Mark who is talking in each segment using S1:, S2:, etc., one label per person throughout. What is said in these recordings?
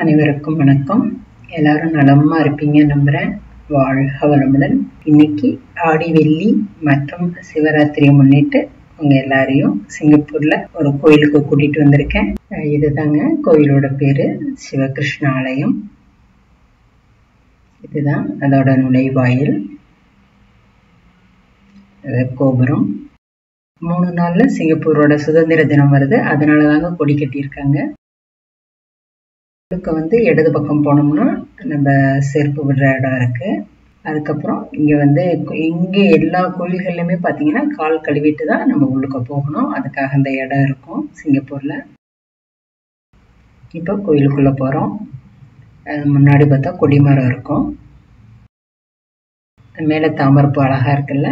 S1: அனைவருக்கும் வணக்கம் எல்லாரும் நலமா இருப்பீங்க நம்புறேன் வாழ்க வளமுடன் இன்னைக்கு ஆடி வெள்ளி மற்றும் சிவராத்திரியை முன்னிட்டு உங்க எல்லாரையும் சிங்கப்பூர்ல ஒரு கோயிலுக்கு கூட்டிட்டு வந்திருக்கேன் அஹ் இதுதாங்க கோயிலோட பேரு சிவகிருஷ்ண ஆலயம் இதுதான் அதோட நுழைவாயில் இது கோபுரம் மூணு நாள்ல சிங்கப்பூரோட சுதந்திர தினம் வருது அதனால தாங்க கொடி கட்டியிருக்காங்க இதுக்கு வந்து இடது பக்கம் போனோம்னா நம்ம செருப்பு விடுற இடம் இருக்கு அதுக்கப்புறம் இங்க வந்து இங்க எல்லா கோயில்கள்லையுமே பாத்தீங்கன்னா கால் கழுவிட்டு தான் நம்ம உள்ளுக்க போகணும் அதுக்காக அந்த இடம் இருக்கும் சிங்கப்பூர்ல இப்போ கோயிலுக்குள்ள போறோம் அது முன்னாடி பார்த்தா கொடிமரம் இருக்கும் மேல தாமரப்பு அழகா இருக்குல்ல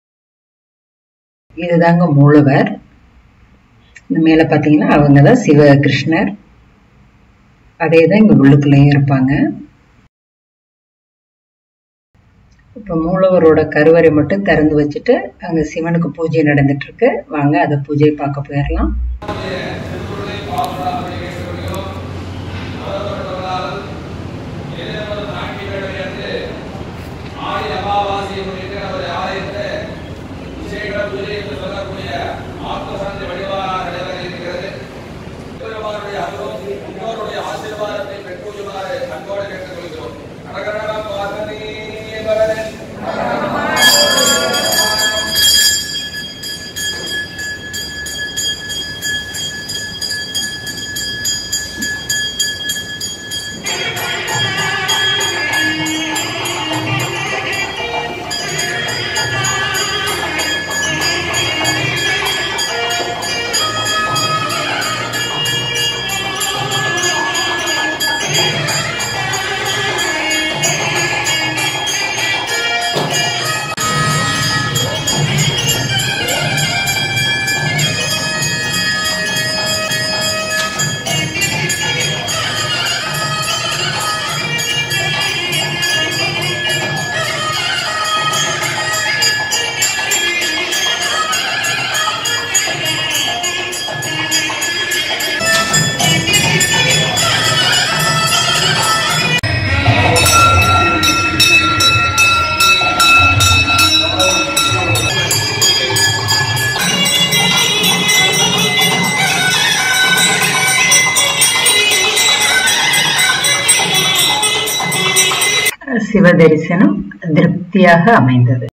S1: இதுதாங்க மூலவர் இந்த மேல பாத்தீங்கன்னா அவங்க தான் சிவகிருஷ்ணர் அதே தான் இங்க உள்ளுக்குள்ளேயும் இருப்பாங்க இப்ப மூலவரோட கருவறை மட்டும் திறந்து வச்சுட்டு அங்க சிவனுக்கு பூஜை நடந்துட்டு இருக்கு வாங்க அதை பூஜை பார்க்க போயிடலாம் சிவ தரிசனம் திருப்தியாக அமைந்தது